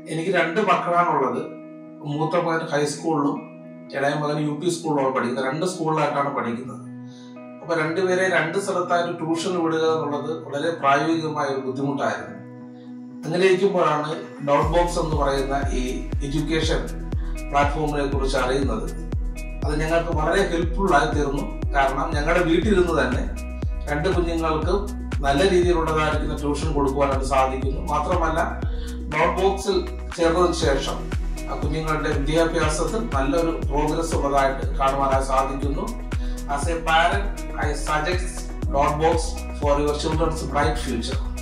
എനിക്ക് രണ്ട് മക്കളാണുള്ളത് മൂത്ത മകൻ ഹൈസ്കൂളിലും ഇളയ മകൻ യു പി സ്കൂളിലാണ് പഠിക്കുന്നത് രണ്ട് സ്കൂളിലായിട്ടാണ് പഠിക്കുന്നത് അപ്പൊ രണ്ടുപേരെ രണ്ട് സ്ഥലത്തായിട്ട് ട്യൂഷൻ വിടുക എന്നുള്ളത് വളരെ പ്രായോഗികമായ ഒരു ബുദ്ധിമുട്ടായിരുന്നു അങ്ങനെ ഇരിക്കുമ്പോഴാണ് ഡൗട്ട് ബോക്സ് എന്ന് പറയുന്ന ഈ എഡ്യൂക്കേഷൻ പ്ലാറ്റ്ഫോമിനെ കുറിച്ച് അറിയുന്നത് അത് ഞങ്ങൾക്ക് വളരെ ഹെൽപ്ഫുൾ ആയി തീർന്നു കാരണം ഞങ്ങളുടെ വീട്ടിലിരുന്ന് തന്നെ രണ്ട് കുഞ്ഞുങ്ങൾക്കും നല്ല രീതിയിലുള്ളതായിരിക്കുന്ന ട്യൂഷൻ കൊടുക്കുവാനായിട്ട് സാധിക്കുന്നു മാത്രമല്ല നോട്ട് ബോക്സിൽ ചേർന്നതിന് ശേഷം ആ കുഞ്ഞുങ്ങളുടെ വിദ്യാഭ്യാസത്തിൽ നല്ലൊരു പ്രോഗ്രസ് ഉള്ളതായിട്ട് കാണുവാനായി സാധിക്കുന്നു as a parent I suggest note box for your children's bright future